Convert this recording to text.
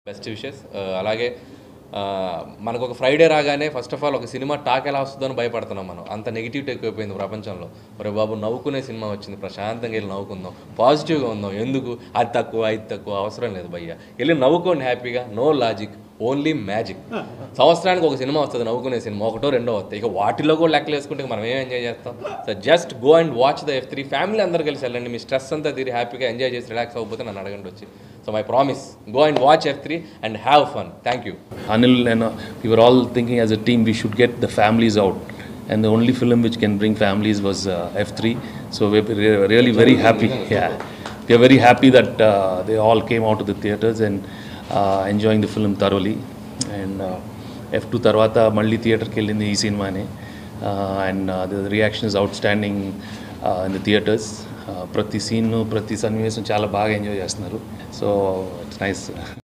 Best wishes అలాగే ఆ, మనకు ఒక ఫ్రైడే రాగానే ఫస్ట్ ఆఫ్ ఆల్ ఒక సినిమా టాక్ ఎలా వస్తుందో అని భయపడుతున్నాం మనం అంత నెగిటివిటీ ఎక్కువైపోయింది ప్రపంచంలో ఒరే బాబు నవ్వుకునే సినిమా వచ్చింది ప్రశాంతంగా వెళ్ళి నవ్వుకుందాం పాజిటివ్గా ఉందాం ఎందుకు అది తక్కువ ఇది తక్కువ అవసరం లేదు భయ్య వెళ్ళి నవ్వుకోండి హ్యాపీగా నో లాజిక్ ఓన్లీ మ్యాజిక్ సంవత్సరానికి ఒక సినిమా వస్తుంది నవ్వుకునే సినిమా ఒకటో రెండో వస్తాయి ఇక వాటిలో కూడా లెక్కలు వేసుకుంటే మనం ఏం ఎంజాయ్ చేస్తాం so just go and watch the F three family అందరు కలిసి వెళ్ళండి మీ స్ట్రెస్ అంతా తీరి హ్యాపీగా ఎంజాయ్ చేసి రిలాక్స్ అవ్వకపోతే నన్ను అడగండి వచ్చి so my promise go and watch F three and have fun thank you Anil and uh, we were all thinking as a team we should get the families out. And the only film which can bring families was uh, F3. So we're re- really very happy. Yeah, we are very happy that uh, they all came out to the theaters and uh, enjoying the film thoroughly. And uh, F2 తర్వాత మళ్ళీ థియేటర్కి వెళ్ళింది ఈ సినిమానే and the reaction is outstanding in the theatres ప్రతి scene ప్రతి సన్నివేశం చాలా బాగా ఎంజాయ్ చేస్తున్నారు సో ఇట్స్ నైస్